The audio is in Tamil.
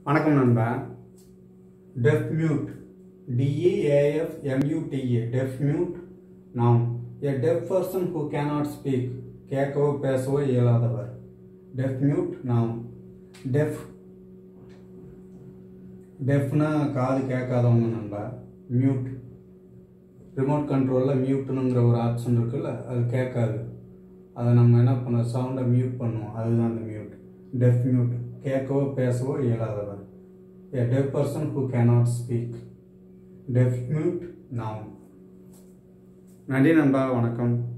வணக்கம் நண்பா deaf mute D E A F M U T A deaf mute noun a deaf person who cannot speak கேட்கவோ பேசவோ இயலாதவர் டெஃப் மியூட் நாம் டெஃப் டெஃப்னா காது கேட்காதவங்க நண்பா மியூட் ரிமோட் கண்ட்ரோலில் மியூட்டுனுங்கிற ஒரு ஆப்ஷன் இருக்குல்ல அது கேட்காது அதை நம்ம என்ன பண்ண சவுண்டை மியூட் பண்ணுவோம் அதுதான் அந்த மியூட் டெஃப் மியூட் கேட்கவோ பேசவோ இயலாதவர் a deaf person who cannot speak deaf mute noun நன்றி நண்பா வணக்கம்